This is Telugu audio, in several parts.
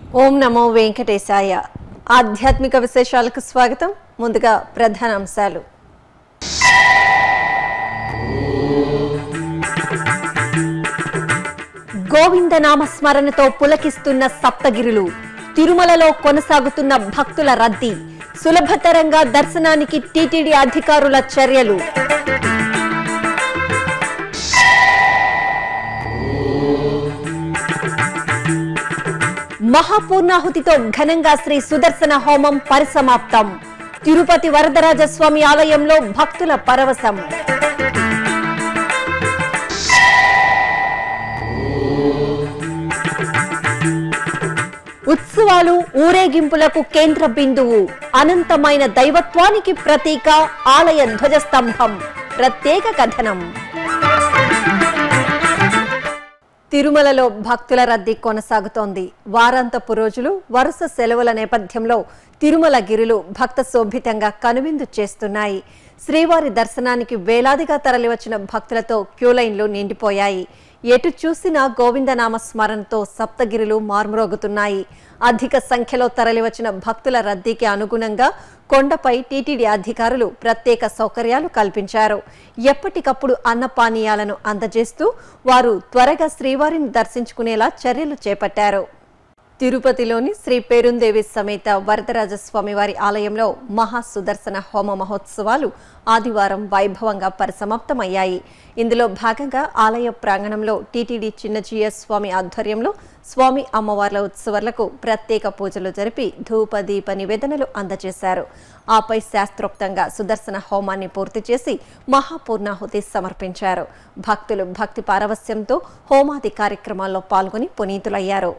ఓం నమో వెంకటేశాయ ఆధ్యాత్మిక విశేషాలకు స్వాగతం ముందుగా ప్రధాన అంశాలు గోవింద నామస్మరణతో పులకిస్తున్న సప్తగిరులు తిరుమలలో కొనసాగుతున్న భక్తుల రద్దీ సులభతరంగా దర్శనానికి టీటీడీ అధికారుల చర్యలు మహాపూర్ణాహుతితో ఘనంగా శ్రీ సుదర్శన హోమం పరిసమాప్తం తిరుపతి వరదరాజస్వామి ఆలయంలో భక్తుల పరవశం ఉత్సవాలు ఊరేగింపులకు కేంద్ర బిందువు అనంతమైన దైవత్వానికి ప్రతీక ఆలయ ధ్వజస్తంభం ప్రత్యేక కథనం తిరుమలలో భక్తుల రద్దీ కొనసాగుతోంది వారాంతపు రోజులు వరుస సెలవుల నేపథ్యంలో తిరుమల గిరులు భక్త శోభితంగా కనువిందు చేస్తున్నాయి శ్రీవారి దర్శనానికి వేలాదిగా తరలివచ్చిన భక్తులతో క్యూలైన్లు నిండిపోయాయి ఎటు చూసినా గోవిందనామ స్మరణతో సప్తగిరులు మార్మురోగుతున్నాయి అధిక సంఖ్యలో తరలివచ్చిన భక్తుల రద్దీకి అనుగుణంగా కొండపై టీటీడీ అధికారులు ప్రత్యేక సౌకర్యాలు కల్పించారు ఎప్పటికప్పుడు అన్నపానీయాలను అందజేస్తూ వారు త్వరగా శ్రీవారిని దర్శించుకునేలా చర్యలు చేపట్టారు తిరుపతిలోని శ్రీ పేరుందేవి సమేత వరదరాజస్వామి వారి ఆలయంలో మహా సుదర్శన హోమ మహోత్సవాలు ఆదివారం వైభవంగా పరిసమాప్తమయ్యాయి ఇందులో భాగంగా ఆలయ ప్రాంగణంలో టీటీడీ చిన్నజీయ స్వామి ఆధ్వర్యంలో స్వామి అమ్మవార్ల ఉత్సవాలకు ప్రత్యేక పూజలు జరిపి ధూప దీప నివేదనలు అందజేశారు ఆపై శాస్త్రోక్తంగా సుదర్శన హోమాన్ని పూర్తి చేసి మహాపూర్ణాహుతి సమర్పించారు భక్తులు భక్తి పారవస్యంతో హోమాది కార్యక్రమాల్లో పాల్గొని పునీతులయ్యారు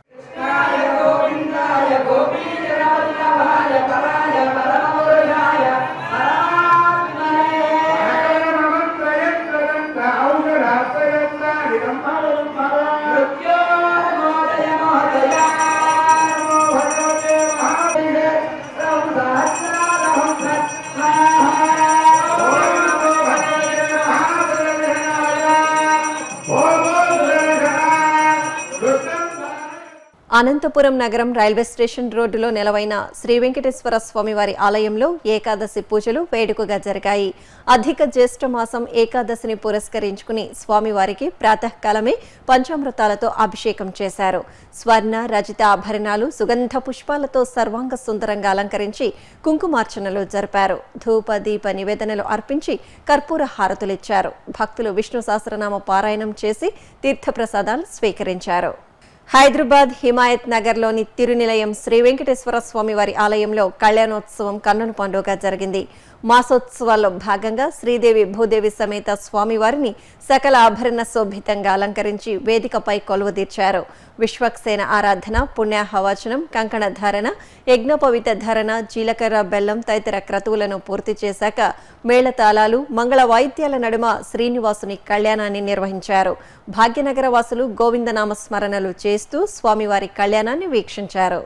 అనంతపురం నగరం రైల్వే స్టేషన్ రోడ్డులో నెలవైన శ్రీ వెంకటేశ్వర స్వామివారి ఆలయంలో ఏకాదశి పూజలు వేడుకగా జరిగాయి అధిక జ్యేష్ఠ మాసం ఏకాదశిని పురస్కరించుకుని స్వామివారికి ప్రాతకాలమే పంచామృతాలతో అభిషేకం చేశారు స్వర్ణ రజిత ఆభరణాలు సుగంధ పుష్పాలతో సర్వాంగ సుందరంగా అలంకరించి కుంకుమార్చనలు జరిపారు ధూప దీప నివేదనలు అర్పించి కర్పూర హారతులిచ్చారు భక్తులు విష్ణు సహస్రనామ పారాయణం చేసి తీర్థప్రసాదాలు స్వీకరించారు హైదరాబాద్ హిమాయత్ నగర్లోని తిరునిలయం శ్రీ వెంకటేశ్వర స్వామి వారి ఆలయంలో కళ్యాణోత్సవం కన్నుల పండుగ జరిగింది మాసోత్సవాల్లో భాగంగా శ్రీదేవి భూదేవి సమేత స్వామివారిని సకల ఆభరణ శోభితంగా అలంకరించి వేదికపై కొలువుదీర్చారు విశ్వక్సేన ఆరాధన పుణ్యాహవచనం కంకణ ధారణ యజ్ఞోపవిత ధారణ జీలకర్ర బెల్లం తదితర క్రతువులను పూర్తి చేశాక మేళతాళాలు మంగళ వాయిద్యాల నడుమ శ్రీనివాసుని కళ్యాణాన్ని నిర్వహించారు భాగ్యనగర వాసులు గోవిందనామ స్మరణలు చేస్తూ స్వామివారి కళ్యాణాన్ని వీక్షించారు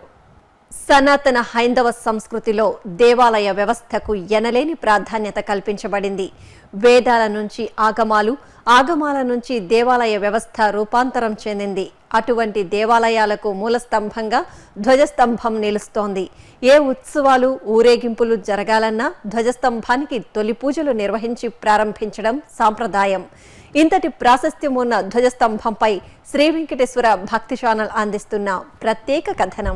సనాతన హైందవ సంస్కృతిలో దేవాలయ వ్యవస్థకు ఎనలేని ప్రాధాన్యత కల్పించబడింది వేదాల నుంచి ఆగమాలు ఆగమాల నుంచి దేవాలయ వ్యవస్థ రూపాంతరం చెందింది అటువంటి దేవాలయాలకు మూలస్తంభంగా ధ్వజస్తంభం నిలుస్తోంది ఏ ఉత్సవాలు ఊరేగింపులు జరగాలన్నా ధ్వజస్తంభానికి తొలి పూజలు నిర్వహించి ప్రారంభించడం సాంప్రదాయం ఇంతటి ప్రాశస్త్యం ఉన్న ధ్వజస్తంభంపై శ్రీ వెంకటేశ్వర భక్తి ఛానల్ అందిస్తున్న ప్రత్యేక కథనం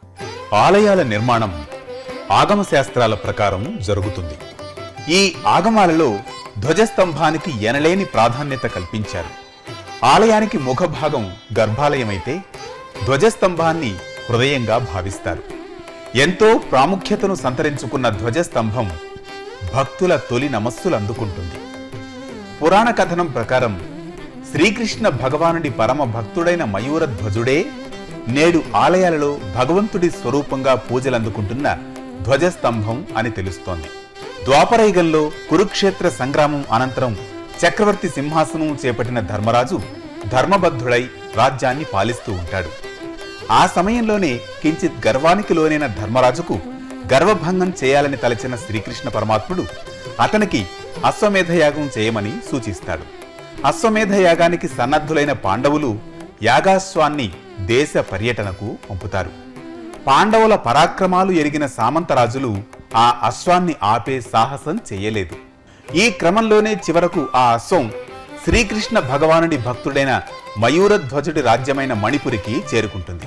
ఆలయాల నిర్మాణం ఆగమ శాస్త్రాల ప్రకారం జరుగుతుంది ఈ ఆగమాలలో ధ్వజస్తంభానికి ఎనలేని ప్రాధాన్యత కల్పించారు ఆలయానికి ముఖభాగం గర్భాలయమైతే ధ్వజస్తంభాన్ని హృదయంగా భావిస్తారు ఎంతో ప్రాముఖ్యతను సంతరించుకున్న ధ్వజస్తంభం భక్తుల తొలి నమస్సులు అందుకుంటుంది పురాణ కథనం ప్రకారం శ్రీకృష్ణ భగవానుడి పరమ భక్తుడైన మయూర ధ్వజుడే నేడు ఆలయాలలో భగవంతుడి స్వరూపంగా పూజలందుకుంటున్న ధ్వజస్తంభం అని తెలుస్తోంది ద్వాపరయుగంలో కురుక్షేత్ర సంగ్రామం అనంతరం చక్రవర్తి సింహాసనం చేపట్టిన ధర్మరాజు ధర్మబద్ధుడై రాజ్యాన్ని పాలిస్తూ ఉంటాడు ఆ సమయంలోనే కించిత్ గర్వానికి లోనైన ధర్మరాజుకు గర్వభంగం చేయాలని తలచిన శ్రీకృష్ణ పరమాత్ముడు అతనికి అశ్వమేధ యాగం చేయమని సూచిస్తాడు అశ్వమేధ యాగానికి సన్నద్ధులైన పాండవులు యాగాశ్వాన్ని దేశ పర్యటనకు పంపుతారు పాండవుల పరాక్రమాలు ఎరిగిన సామంతరాజులు ఆ అశ్వాన్ని ఆపే సాహసం చేయలేదు ఈ క్రమంలోనే చివరకు ఆ అశ్వం శ్రీకృష్ణ భగవానుడి భక్తుడైన మయూరధ్వజుడి రాజ్యమైన మణిపురికి చేరుకుంటుంది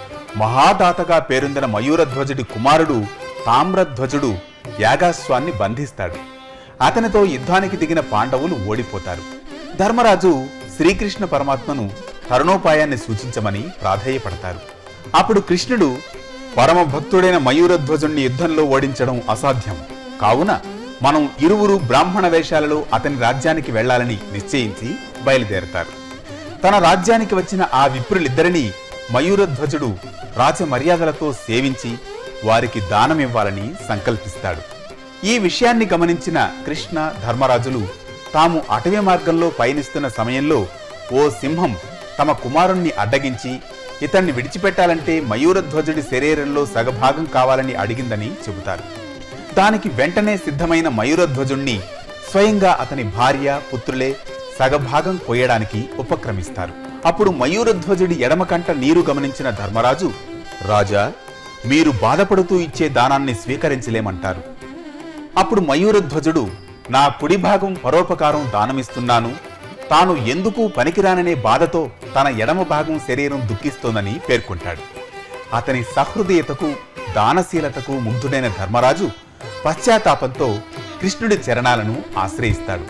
మహాదాతగా పేరొందిన మయూరధ్వజుడి కుమారుడు తామ్రధ్వజుడు యాగాశ్వాన్ని బంధిస్తాడు అతనితో యుద్ధానికి దిగిన పాండవులు ఓడిపోతారు ధర్మరాజు శ్రీకృష్ణ పరమాత్మను తరుణోపాయాన్ని సూచించమని ప్రాధేయపడతారు అప్పుడు కృష్ణుడు పరమ భక్తుడైన మయూరధ్వజుణ్ణి యుద్ధంలో ఓడించడం అసాధ్యం కావున మనం ఇరువురు బ్రాహ్మణ వేషాలలో అతని రాజ్యానికి వెళ్ళాలని నిశ్చయించి బయలుదేరతారు తన రాజ్యానికి వచ్చిన ఆ విప్రులిద్దరినీ మయూరధ్వజుడు రాజమర్యాదలతో సేవించి వారికి దానమివ్వాలని సంకల్పిస్తాడు ఈ విషయాన్ని గమనించిన కృష్ణ ధర్మరాజులు తాము అటవీ మార్గంలో పయనిస్తున్న సమయంలో ఓ సింహం తమ కుమారుణ్ణి అడ్డగించి ఇతన్ని విడిచిపెట్టాలంటే మయూరధ్వజుడి శరీరంలో సగభాగం కావాలని అడిగిందని చెబుతారు దానికి వెంటనే సిద్ధమైన మయూరధ్వజుణ్ణి స్వయంగా అతని భార్య పుత్రులే సగభాగం కోయడానికి ఉపక్రమిస్తారు అప్పుడు మయూరధ్వజుడి ఎడమకంట నీరు గమనించిన ధర్మరాజు రాజా మీరు బాధపడుతూ ఇచ్చే దానాన్ని స్వీకరించలేమంటారు అప్పుడు మయూరధ్వజుడు నా కుడి భాగం పరోపకారం దానమిస్తున్నాను తాను ఎందుకు పనికిరాననే బాధతో తన ఎడమ భాగం శరీరం దుఃఖిస్తోందని పేర్కొంటాడు అతని సహృదయతకు దానశీలతకు ముగ్ధుడైన ధర్మరాజు పశ్చాత్తాపంతో కృష్ణుడి చరణాలను ఆశ్రయిస్తాడు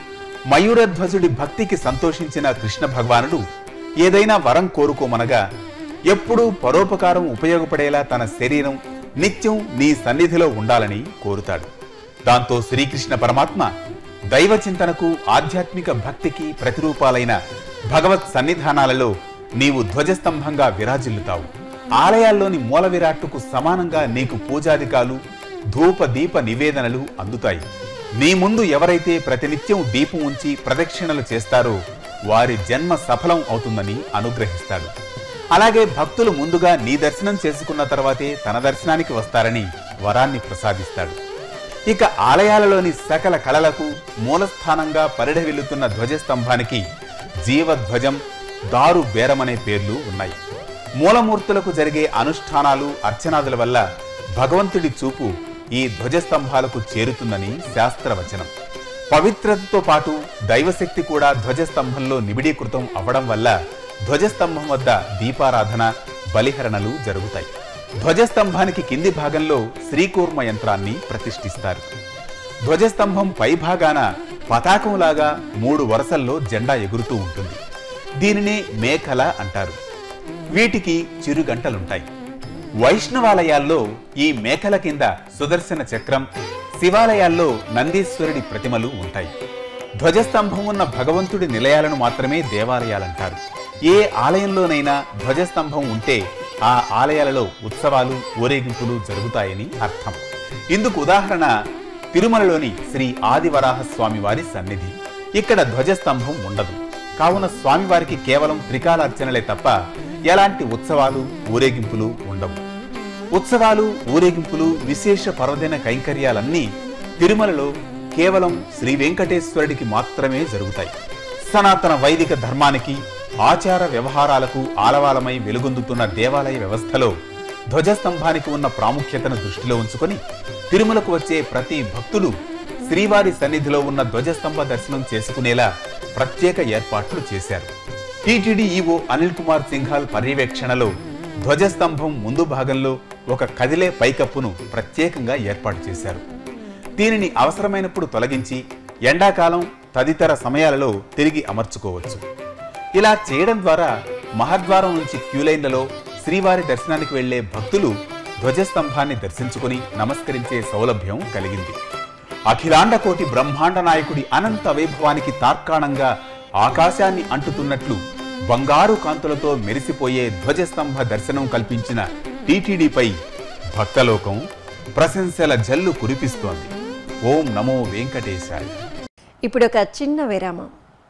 మయూరధ్వజుడి భక్తికి సంతోషించిన కృష్ణ భగవానుడు ఏదైనా వరం కోరుకోమనగా ఎప్పుడూ పరోపకారం ఉపయోగపడేలా తన శరీరం నిత్యం నీ సన్నిధిలో ఉండాలని కోరుతాడు దాంతో శ్రీకృష్ణ పరమాత్మ దైవ చింతనకు ఆధ్యాత్మిక భక్తికి ప్రతిరూపాలైన భగవత్ సన్నిధానాలలో నీవు ధ్వజస్తంభంగా విరాజిల్లుతావు ఆలయాల్లోని మూల విరాట్టుకు సమానంగా నీకు పూజాధికాలు ధూప దీప నివేదనలు అందుతాయి నీ ముందు ఎవరైతే ప్రతినిత్యం దీపం ఉంచి ప్రదక్షిణలు చేస్తారో వారి జన్మ సఫలం అవుతుందని అనుగ్రహిస్తాడు అలాగే భక్తులు ముందుగా నీ దర్శనం చేసుకున్న తర్వాతే తన దర్శనానికి వస్తారని వరాన్ని ప్రసాదిస్తాడు ఇక ఆలయాలలోని సకల కళలకు మూలస్థానంగా పరిఢవిల్లుతున్న ధ్వజస్తంభానికి జీవధ్వజం దారు బేరమనే పేర్లు ఉన్నాయి మూలమూర్తులకు జరిగే అనుష్ఠానాలు అర్చనాదుల వల్ల భగవంతుడి చూపు ఈ ధ్వజస్తంభాలకు చేరుతుందని శాస్త్రవచనం పవిత్రతతో పాటు దైవశక్తి కూడా ధ్వజస్తంభంలో నిబిడీకృతం అవ్వడం వల్ల ధ్వజస్తంభం వద్ద దీపారాధన బలిహరణలు జరుగుతాయి ధ్వజస్తంభానికి కింది భాగంలో శ్రీకూర్మ యంత్రాన్ని ప్రతిష్ఠిస్తారు ధ్వజస్తంభం పైభాగాన పతాకంలాగా మూడు వరుసల్లో జెండా ఎగురుతూ ఉంటుంది దీనినే మేఖల అంటారు వీటికి చిరుగంటలుంటాయి వైష్ణవాలయాల్లో ఈ మేఖల కింద సుదర్శన చక్రం శివాలయాల్లో నందీశ్వరుడి ప్రతిమలు ఉంటాయి ధ్వజస్తంభం ఉన్న భగవంతుడి నిలయాలను మాత్రమే దేవాలయాలంటారు ఏ ఆలయంలోనైనా ధ్వజస్తంభం ఉంటే ఆ ఆలయాలలో ఉత్సవాలు ఊరేగింపులు జరుగుతాయని అర్థం ఇందుకు ఉదాహరణ తిరుమలలోని శ్రీ ఆదివరాహ స్వామి వారి సన్నిధి ఇక్కడ ధ్వజస్తంభం ఉండదు కావున స్వామివారికి కేవలం త్రికాలార్చనలే తప్ప ఎలాంటి ఉత్సవాలు ఊరేగింపులు ఉండవు ఉత్సవాలు ఊరేగింపులు విశేష పర్వదిన కైంకర్యాలన్నీ తిరుమలలో కేవలం శ్రీ వెంకటేశ్వరుడికి మాత్రమే జరుగుతాయి సనాతన వైదిక ధర్మానికి ఆచార వ్యవహారాలకు ఆలవాలమై వెలుగొందుతున్న దేవాలయ వ్యవస్థలో ధ్వజస్తంభానికి ఉన్న ప్రాముఖ్యతను దృష్టిలో ఉంచుకొని తిరుమలకు వచ్చే ప్రతి భక్తులు శ్రీవారి సన్నిధిలో ఉన్న ధ్వజస్తంభ దర్శనం చేసుకునేలా ప్రత్యేక ఏర్పాట్లు చేశారు టీటీడీ ఈవో అనిల్ కుమార్ సింఘాల్ పర్యవేక్షణలో ధ్వజస్తంభం ముందు భాగంలో ఒక కదిలే పైకప్పును ప్రత్యేకంగా ఏర్పాటు చేశారు దీనిని అవసరమైనప్పుడు తొలగించి ఎండాకాలం తదితర సమయాలలో తిరిగి అమర్చుకోవచ్చు ఇలా చేయడం ద్వారా మహద్వారం నుంచి క్యూలైన్లలో శ్రీవారి దర్శనానికి వెళ్లే భక్తులు ధ్వజస్తంభాన్ని దర్శించుకుని నమస్కరించే సౌలభ్యం కలిగింది అఖిలాండ కోటి బ్రహ్మాండ నాయకుడి అనంత వైభవానికి తార్కాణంగా ఆకాశాన్ని అంటుతున్నట్లు బంగారు కాంతులతో మెరిసిపోయే ధ్వజస్తంభ దర్శనం కల్పించిన టీటీడీపై భక్తలోకం ప్రశంసల జల్లు కురిపిస్తోంది ఓం నమో వెంకటేశాయ ఇప్పుడు ఒక చిన్న విరామం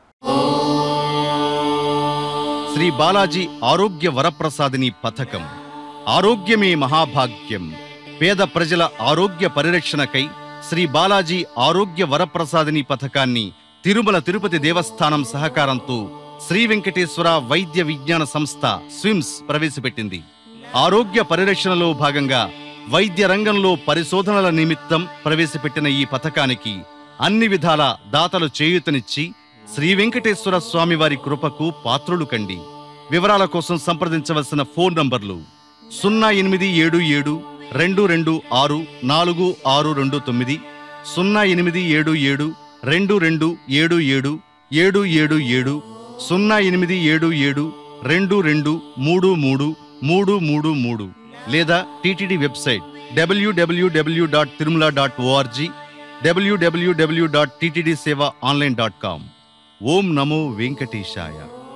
శ్రీ బాలాజీ ఆరోగ్య వరప్రసాదిని పథకం ఆరోగ్యమే మహాభాగ్యం పేద ప్రజల ఆరోగ్య పరిరక్షణకై శ్రీ బాలాజీ ఆరోగ్య వరప్రసాదిని పథకాన్ని తిరుమల తిరుపతి దేవస్థానం సహకారంతో శ్రీ వెంకటేశ్వర వైద్య విజ్ఞాన సంస్థ స్విమ్స్ ప్రవేశపెట్టింది ఆరోగ్య పరిరక్షణలో భాగంగా వైద్య రంగంలో పరిశోధనల నిమిత్తం ప్రవేశపెట్టిన ఈ పథకానికి అన్ని విధాల దాతలు చేయూతనిచ్చి శ్రీ వెంకటేశ్వర స్వామి వారి కృపకు పాత్రులు కండి వివరాల కోసం సంప్రదించవలసిన ఫోన్ నంబర్లు సున్నా ఎనిమిది ఏడు ఏడు రెండు రెండు ఆరు నాలుగు ఆరు రెండు తొమ్మిది సున్నా ఎనిమిది ఏడు ఏడు రెండు రెండు ఏడు ఏడు ఏడు ఏడు ఏడు సున్నా ఎనిమిది ఏడు ఏడు రెండు రెండు మూడు మూడు మూడు మూడు మూడు లేదా TTD website WWW dot Tirumala dot ORG WWW dot TTD seva online dot com ఓం నమో వెంకటేశాయ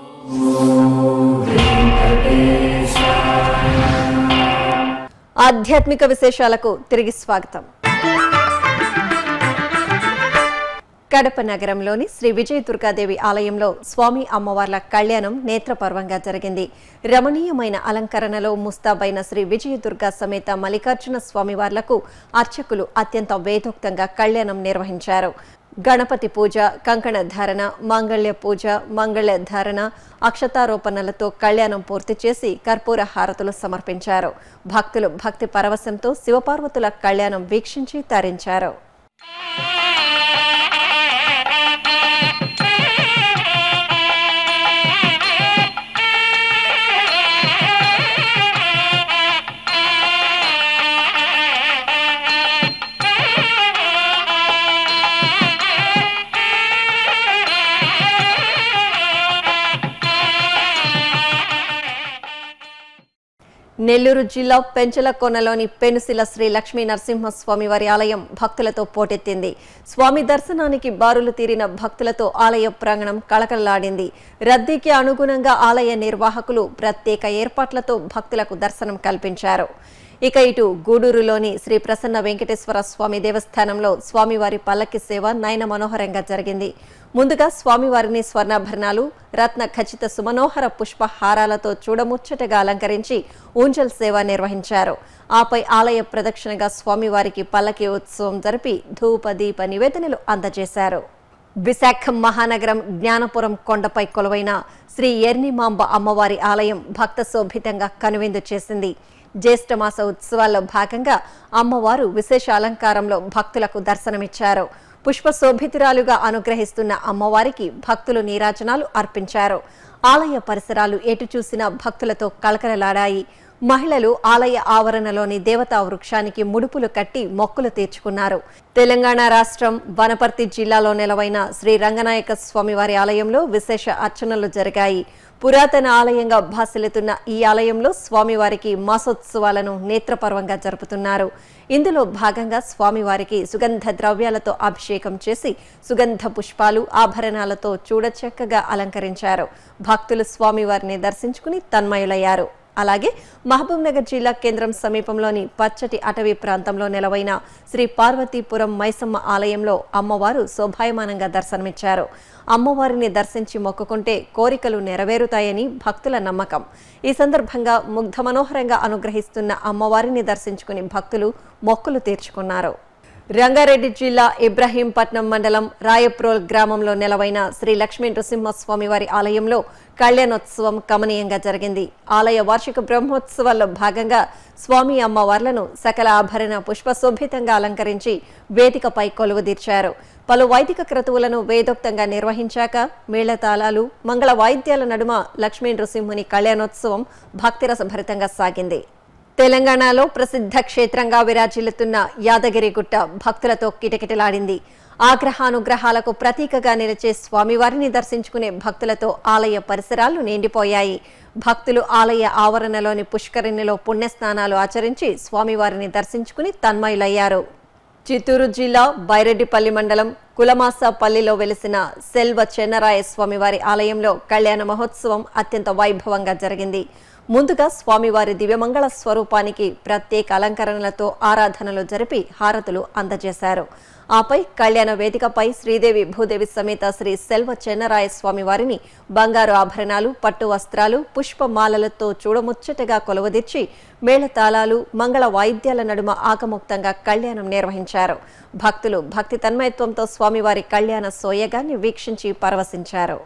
ఆధ్యాత్మిక విశేషాలకు తిరిగి స్వాగతం కడప నగరంలోని శ్రీ విజయ దుర్గాదేవి ఆలయంలో స్వామి అమ్మవార్ల కళ్యాణం నేత్రపర్వంగా జరిగింది రమణీయమైన అలంకరణలో ముస్తాబైన శ్రీ విజయ దుర్గా సమేత మల్లికార్జున స్వామివార్లకు అర్చకులు అత్యంత వేదోక్తంగా కళ్యాణం నిర్వహించారు గణపతి పూజ కంకణ ధారణ మాంగళ్య పూజ మంగళ్య ధారణ అక్షతారోపణలతో కళ్యాణం పూర్తి చేసి కర్పూర హారతులు సమర్పించారు భక్తులు భక్తి పరవశంతో శివపార్వతుల కళ్యాణం వీక్షించి తరించారు నెల్లూరు జిల్లా పెంచలకొనలోని పెనుసిల శ్రీ లక్ష్మీ నరసింహస్వామి వారి ఆలయం భక్తులతో పోటెత్తింది స్వామి దర్శనానికి బారులు తీరిన భక్తులతో ఆలయ ప్రాంగణం కళకళలాడింది రద్దీకి అనుగుణంగా ఆలయ నిర్వాహకులు ప్రత్యేక ఏర్పాట్లతో భక్తులకు దర్శనం కల్పించారు ఇక ఇటు గూడూరులోని శ్రీ ప్రసన్న వెంకటేశ్వర స్వామి దేవస్థానంలో స్వామివారి పల్లకి సేవ నయన మనోహరంగా జరిగింది ముందుగా స్వామివారిని స్వర్ణాభరణాలు రత్న ఖచ్చిత సుమనోహర పుష్ప హారాలతో చూడముచ్చటగా అలంకరించి ఊంజల్ సేవ నిర్వహించారు ఆపై ఆలయ ప్రదక్షిణగా స్వామివారికి పల్లకి ఉత్సవం జరిపి ధూప దీప నివేదనలు అందజేశారు విశాఖ మహానగరం జ్ఞానపురం కొండపై కొలువైన శ్రీ ఎర్నిమాంబ అమ్మవారి ఆలయం భక్త శోభితంగా కనువిందు చేసింది జ్యేష్ఠమాస ఉత్సవాల్లో భాగంగా అమ్మవారు విశేష అలంకారంలో భక్తులకు దర్శనమిచ్చారు పుష్ప శోభితురాలుగా అనుగ్రహిస్తున్న అమ్మవారికి భక్తులు నీరాజనాలు అర్పించారు ఆలయ పరిసరాలు ఎటు చూసినా భక్తులతో కలకలలాడాయి మహిళలు ఆలయ ఆవరణలోని దేవతా వృక్షానికి ముడుపులు కట్టి మొక్కులు తీర్చుకున్నారు తెలంగాణ రాష్ట్రం వనపర్తి జిల్లాలో నెలవైన శ్రీ రంగనాయక స్వామివారి ఆలయంలో విశేష అర్చనలు జరిగాయి పురాతన ఆలయంగా భాసిల్లుతున్న ఈ ఆలయంలో స్వామివారికి మాసోత్సవాలను నేత్రపర్వంగా జరుపుతున్నారు ఇందులో భాగంగా స్వామివారికి సుగంధ ద్రవ్యాలతో అభిషేకం చేసి సుగంధ పుష్పాలు ఆభరణాలతో చూడచక్కగా అలంకరించారు భక్తులు స్వామివారిని దర్శించుకుని తన్మయులయ్యారు అలాగే మహబూబ్ నగర్ జిల్లా కేంద్రం సమీపంలోని పచ్చటి అటవీ ప్రాంతంలో నెలవైన శ్రీ పార్వతీపురం మైసమ్మ ఆలయంలో అమ్మవారు శోభాయమానంగా దర్శనమిచ్చారు అమ్మవారిని దర్శించి మొక్కుకుంటే కోరికలు నెరవేరుతాయని భక్తుల నమ్మకం ఈ సందర్భంగా ముగ్ధ మనోహరంగా అనుగ్రహిస్తున్న అమ్మవారిని దర్శించుకుని భక్తులు మొక్కులు తీర్చుకున్నారు రంగారెడ్డి జిల్లా ఇబ్రహీంపట్నం మండలం రాయప్రోల్ గ్రామంలో నెలవైన శ్రీ లక్ష్మీ నృసింహస్వామి వారి ఆలయంలో కళ్యాణోత్సవం కమనీయంగా జరిగింది ఆలయ వార్షిక బ్రహ్మోత్సవాల్లో భాగంగా స్వామి అమ్మవార్లను సకల ఆభరణ పుష్పశోభితంగా అలంకరించి వేదికపై కొలువుదీర్చారు పలు వైదిక క్రతువులను వేదోక్తంగా నిర్వహించాక మేళతాళాలు మంగళ వాయిద్యాల నడుమ లక్ష్మీ నృసింహుని కళ్యాణోత్సవం భక్తిరసభరితంగా సాగింది తెలంగాణలో ప్రసిద్ధ క్షేత్రంగా విరాజిల్లుతున్న యాదగిరిగుట్ట భక్తులతో కిటకిటలాడింది ఆగ్రహానుగ్రహాలకు ప్రతీకగా నిలిచే స్వామివారిని దర్శించుకునే భక్తులతో ఆలయ పరిసరాలు నిండిపోయాయి భక్తులు ఆలయ ఆవరణలోని పుష్కరిణిలో పుణ్యస్నానాలు ఆచరించి స్వామివారిని దర్శించుకుని తన్మయులయ్యారు చిత్తూరు జిల్లా బైరెడ్డిపల్లి మండలం కులమాసపల్లిలో వెలిసిన సెల్వ చెన్నరాయ స్వామివారి ఆలయంలో కళ్యాణ మహోత్సవం అత్యంత వైభవంగా జరిగింది ముందుగా స్వామివారి దివ్యమంగళ స్వరూపానికి ప్రత్యేక అలంకరణలతో ఆరాధనలు జరిపి హారతులు అందజేశారు ఆపై కళ్యాణ వేదికపై శ్రీదేవి భూదేవి సమేత శ్రీ సెల్వ చెన్నరాయ స్వామివారిని బంగారు ఆభరణాలు పట్టు వస్త్రాలు పుష్పమాలలతో చూడముచ్చటగా కొలవదీర్చి మేళతాళాలు మంగళ వాయిద్యాల నడుమ ఆగముక్తంగా కళ్యాణం నిర్వహించారు భక్తులు భక్తి తన్మయత్వంతో స్వామివారి కళ్యాణ సోయగాన్ని వీక్షించి పరవశించారు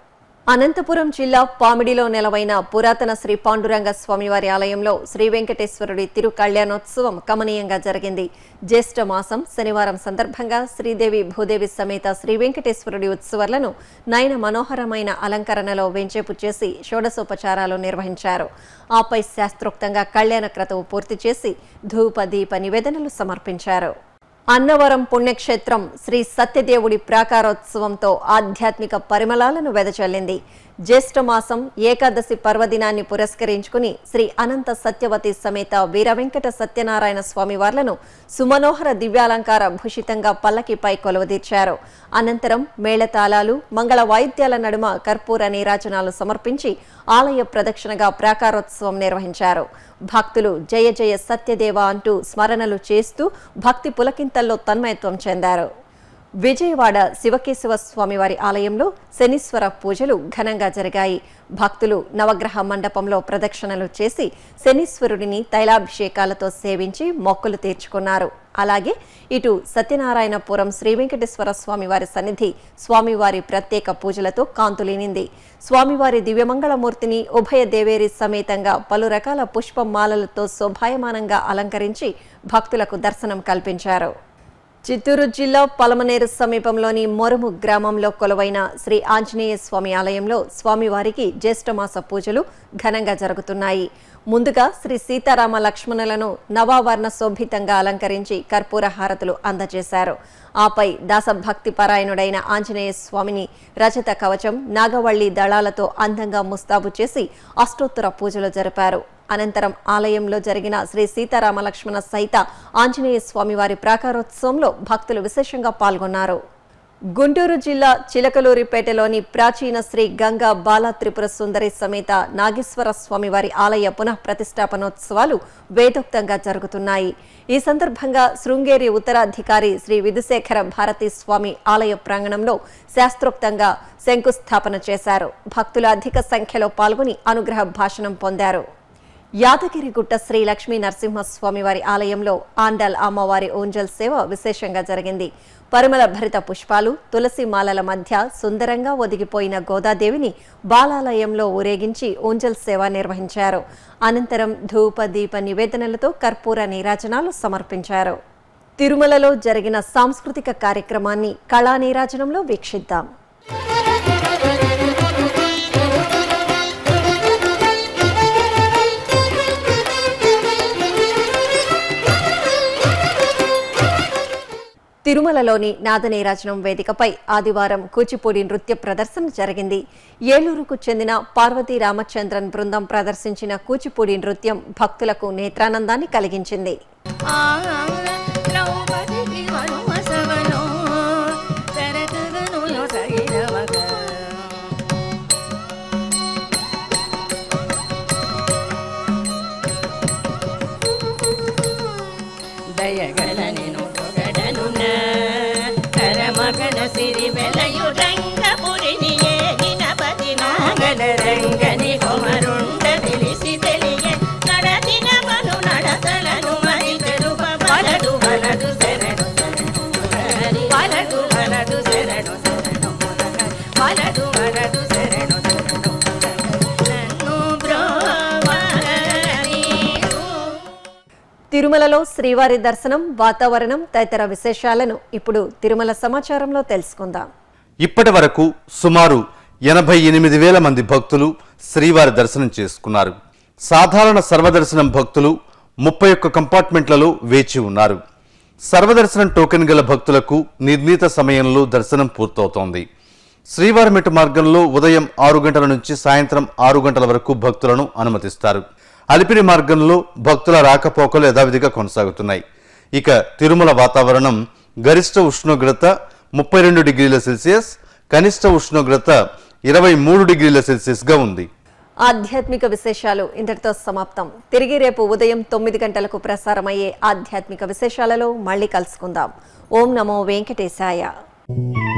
అనంతపురం జిల్లా పామిడిలో నెలవైన పురాతన శ్రీ పాండురంగ స్వామివారి ఆలయంలో శ్రీ వెంకటేశ్వరుడి తిరు కళ్యాణోత్సవం కమనీయంగా జరిగింది జ్యేష్ఠ మాసం శనివారం సందర్భంగా శ్రీదేవి భూదేవి సమేత శ్రీ వెంకటేశ్వరుడి ఉత్సవాలను నయన మనోహరమైన అలంకరణలో వెంచేపు చేసి షోడశోపచారాలు నిర్వహించారు ఆపై శాస్త్రోక్తంగా కళ్యాణ క్రతువు పూర్తి చేసి ధూప దీప నివేదనలు సమర్పించారు అన్నవరం పుణ్యక్షేత్రం శ్రీ సత్యదేవుడి ప్రాకారోత్సవంతో ఆధ్యాత్మిక పరిమళాలను వెదజల్లింది జ్యేష్ఠమాసం ఏకాదశి పర్వదినాన్ని పురస్కరించుకుని శ్రీ అనంత సత్యవతి సమేత వీర వెంకట సత్యనారాయణ స్వామి వార్లను సుమనోహర దివ్యాలంకార భూషితంగా పల్లకిపై కొలువదీర్చారు అనంతరం మేళతాళాలు మంగళ వాయిద్యాల నడుమ కర్పూర నీరాజనాలు సమర్పించి ఆలయ ప్రదక్షిణగా ప్రాకారోత్సవం నిర్వహించారు భక్తులు జయ జయ సత్యదేవ అంటూ స్మరణలు చేస్తూ భక్తి పులకింతల్లో తన్మయత్వం చెందారు విజయవాడ శివకేశవ స్వామివారి ఆలయంలో శనీశ్వర పూజలు ఘనంగా జరిగాయి భక్తులు నవగ్రహ మండపంలో ప్రదక్షిణలు చేసి శనీశ్వరుడిని తైలాభిషేకాలతో సేవించి మొక్కులు తీర్చుకున్నారు అలాగే ఇటు సత్యనారాయణపురం శ్రీ వెంకటేశ్వర స్వామివారి సన్నిధి స్వామివారి ప్రత్యేక పూజలతో కాంతులీనింది స్వామివారి దివ్యమంగళమూర్తిని ఉభయ దేవేరి సమేతంగా పలు రకాల పుష్పమాలలతో శోభాయమానంగా అలంకరించి భక్తులకు దర్శనం కల్పించారు చిత్తూరు జిల్లా పలమనేరు సమీపంలోని మొరుము గ్రామంలో కొలువైన శ్రీ ఆంజనేయ స్వామి ఆలయంలో స్వామివారికి జ్యేష్ఠమాస పూజలు ఘనంగా జరుగుతున్నాయి ముందుగా శ్రీ సీతారామ లక్ష్మణులను నవావర్ణ శోభితంగా అలంకరించి కర్పూర హారతులు అందజేశారు ఆపై దాసభక్తి పరాయణుడైన ఆంజనేయ స్వామిని రజత కవచం నాగవల్లి దళాలతో అందంగా ముస్తాబు చేసి అష్టోత్తర పూజలు జరిపారు అనంతరం ఆలయంలో జరిగిన శ్రీ సీతారామ లక్ష్మణ సహిత ఆంజనేయ స్వామివారి ప్రాకారోత్సవంలో భక్తులు విశేషంగా పాల్గొన్నారు గుంటూరు జిల్లా చిలకలూరిపేటలోని ప్రాచీన శ్రీ గంగా బాల త్రిపుర సుందరి సమేత నాగేశ్వర స్వామివారి ఆలయ పునః ప్రతిష్టాపనోత్సవాలు వేదోక్తంగా జరుగుతున్నాయి ఈ సందర్భంగా శృంగేరి ఉత్తరాధికారి శ్రీ విధుశేఖర భారతీ స్వామి ఆలయ ప్రాంగణంలో శాస్త్రోక్తంగా శంకుస్థాపన చేశారు భక్తులు అధిక సంఖ్యలో పాల్గొని అనుగ్రహ భాషణం పొందారు యాదగిరిగుట్ట శ్రీ లక్ష్మీ నరసింహస్వామి వారి ఆలయంలో ఆండల్ అమ్మవారి ఓంజల్ సేవ విశేషంగా జరిగింది పరిమళ భరిత పుష్పాలు తులసి మాలల మధ్య సుందరంగా ఒదిగిపోయిన గోదాదేవిని బాలాలయంలో ఊరేగించి ఓంజల్ సేవ నిర్వహించారు అనంతరం ధూప దీప నివేదనలతో కర్పూర నీరాజనాలు సమర్పించారు తిరుమలలో జరిగిన సాంస్కృతిక కార్యక్రమాన్ని కళా నీరాజనంలో వీక్షిద్దాం తిరుమలలోని నాదనీరాజనం వేదికపై ఆదివారం కూచిపూడి నృత్య ప్రదర్శన జరిగింది ఏలూరుకు చెందిన పార్వతీ రామచంద్రన్ బృందం ప్రదర్శించిన కూచిపూడి నృత్యం భక్తులకు నేత్రానందాన్ని కలిగించింది ఆ ద్రౌపదికి వనవసవనో తరతరనులో సైరవగ దయగల నిను పొగడనున కరమగడ సిరి వెలయు రంగపురిని ఏగిన పది నాగల రంగని కొమరుండ తెలిసి తెలియ నడతిన మను నడతలను మరి తెరుప వలడు వలడు శరణు శరణు వలడు వలడు శరణు శరణు వలడు వలడు శరణు శరణు నన్ను బ్రోవరని తిరుమలలో శ్రీవారి దర్శనం వాతావరణం తదితర విశేషాలను ఇప్పుడు తిరుమల సమాచారంలో తెలుసుకుందాం ఇప్పటి వరకు సుమారు ఎనభై ఎనిమిది వేల మంది భక్తులు శ్రీవారి దర్శనం చేసుకున్నారు సాధారణ సర్వదర్శనం భక్తులు ముప్పై ఒక్క కంపార్ట్మెంట్లలో వేచి ఉన్నారు సర్వదర్శనం టోకెన్ గల భక్తులకు నిర్ణీత సమయంలో దర్శనం పూర్తవుతోంది శ్రీవారిమెట్టు మార్గంలో ఉదయం ఆరు గంటల నుంచి సాయంత్రం ఆరు గంటల వరకు భక్తులను అనుమతిస్తారు అలిపిరి మార్గంలో భక్తుల రాకపోకలు యథావిధిగా కొనసాగుతున్నాయి ఇక తిరుమల వాతావరణం గరిష్ట ఉష్ణోగ్రత ముప్పై రెండు డిగ్రీల సెల్సియస్ కనిష్ట ఉష్ణోగ్రత ఇరవై మూడు డిగ్రీల సెల్సియస్గా ఉంది ఆధ్యాత్మిక విశేషాలు ఇంతటితో సమాప్తం తిరిగి రేపు ఉదయం తొమ్మిది గంటలకు ప్రసారమయ్యే ఆధ్యాత్మిక విశేషాలలో మళ్ళీ కలుసుకుందాం ఓం నమో వెంకటేశాయ